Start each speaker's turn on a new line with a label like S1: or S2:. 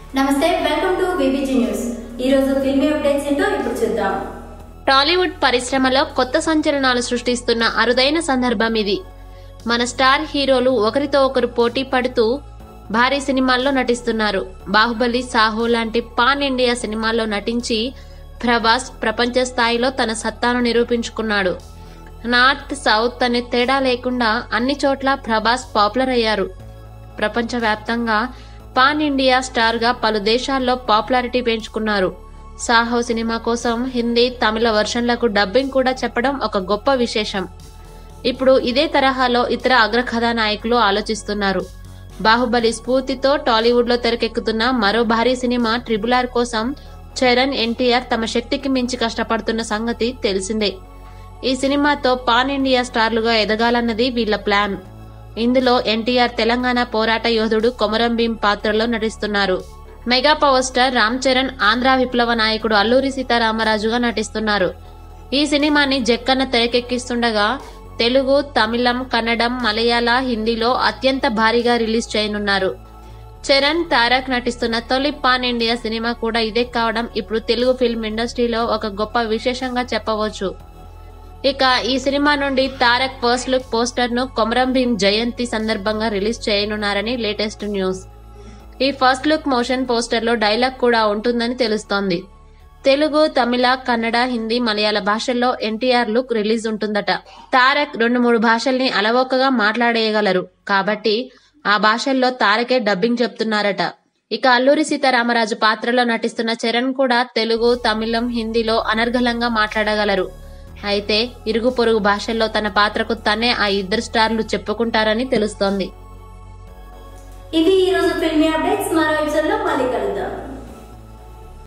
S1: నమస్తే welcome to BBG news ఈ రోజు ఫిల్మీ అప్డేట్స్ ఏంటో ఇప్పుడు చూద్దాం
S2: టాలీవుడ్ పరిశ్రమలో కొత్త సంచలనాలు సృష్టిస్తున్న అరుదైన సందర్భం ఇది మన స్టార్ హీరోలు ఒకరితో ఒకరు పోటీ పడుతూ భారీ సినిమాల్లో నటిస్తున్నారు బాహుబలి సాహో లాంటి పాన్ ఇండియా సినిమాల్లో నటించి ప్రభాస్ ప్రపంచ స్థాయిలో తన సత్తాను నిరూపించుకున్నాడు నార్త్ సౌత్ అనే తేడా లేకుండా అన్ని చోట్ల ప్రభాస్ పాపులర్ అయ్యారు ప్రపంచవ్యాప్తంగా పాన్ ఇండియా స్టార్ గా పలు దేశాల్లో పాపులారిటీ పెంచుకున్నారు సాహో సినిమా కోసం హిందీ తమిళ వర్షన్లకు డబ్బింగ్ కూడా చెప్పడం ఒక గొప్ప విశేషం ఇప్పుడు ఇదే తరహాలో ఇతర అగ్రకథానాయకులు ఆలోచిస్తున్నారు బాహుబలి స్ఫూర్తితో టాలీవుడ్ లో తెరకెక్కుతున్న మరో భారీ సినిమా ట్రిబుల్ ఆర్ కోసం చరణ్ ఎన్టీఆర్ తమ శక్తికి మించి కష్టపడుతున్న సంగతి తెలిసిందే ఈ సినిమాతో పాన్ ఇండియా స్టార్లుగా ఎదగాలన్నది వీళ్ల ప్లాన్ ఇందులో ఎన్టీఆర్ తెలంగాణ పోరాట యోధుడు కొమరం భీం పాత్రలో నటిస్తున్నారు mega power star Ram Charan Andhra విప్లవ నాయకుడు అల్లూరి సీతారామరాజుగా నటిస్తున్నారు ఈ సినిమాని జక్కన్న తెరకెక్కిస్తుండగా తెలుగు తమిళం కన్నడం మలయాళ హిందీలో అత్యంత భారీగా రిలీజ్ చేయనున్నారు చరణ్ తారక్ నటిస్తున్న తొలి పాన్ ఇండియా సినిమా కూడా ఇదే కావడం ఇప్పుడు తెలుగు ఫిల్మ్ ఇండస్ట్రీలో ఒక గొప్ప విశేషంగా చెప్పవచ్చు ఇక ఈ సినిమా నుండి తారక్ ఫస్ట్ లుక్ పోస్టర్ ను కొమరం భీం జయంతి సందర్భంగా రిలీజ్ చేయనున్నారని లేటెస్ట్ న్యూస్ ఈ ఫస్ట్ లుక్ మోషన్ పోస్టర్ లో డైలాగ్ కూడా ఉంటుందని తెలుస్తోంది తెలుగు తమిళ కన్నడ హిందీ మలయాళ భాషల్లో ఎన్టీఆర్ లుక్ రిలీజ్ ఉంటుందట తారక్ రెండు మూడు భాషల్ని అలవోకగా మాట్లాడేయగలరు కాబట్టి ఆ భాషల్లో తారకే డబ్బింగ్ చెప్తున్నారట ఇక అల్లూరి సీతారామరాజు పాత్రలో నటిస్తున్న చరణ్ కూడా తెలుగు తమిళం హిందీలో అనర్గళంగా మాట్లాడగలరు అయితే ఇరుగు పొరుగు భాషల్లో తన పాత్రకు తనే ఆ ఇద్దరు స్టార్లు చెప్పుకుంటారని తెలుస్తోంది
S1: ఇవి ఈ రోజు ఫిల్మీ అప్డేట్స్ మరో ఎపిసోడ్ లో మళ్ళీ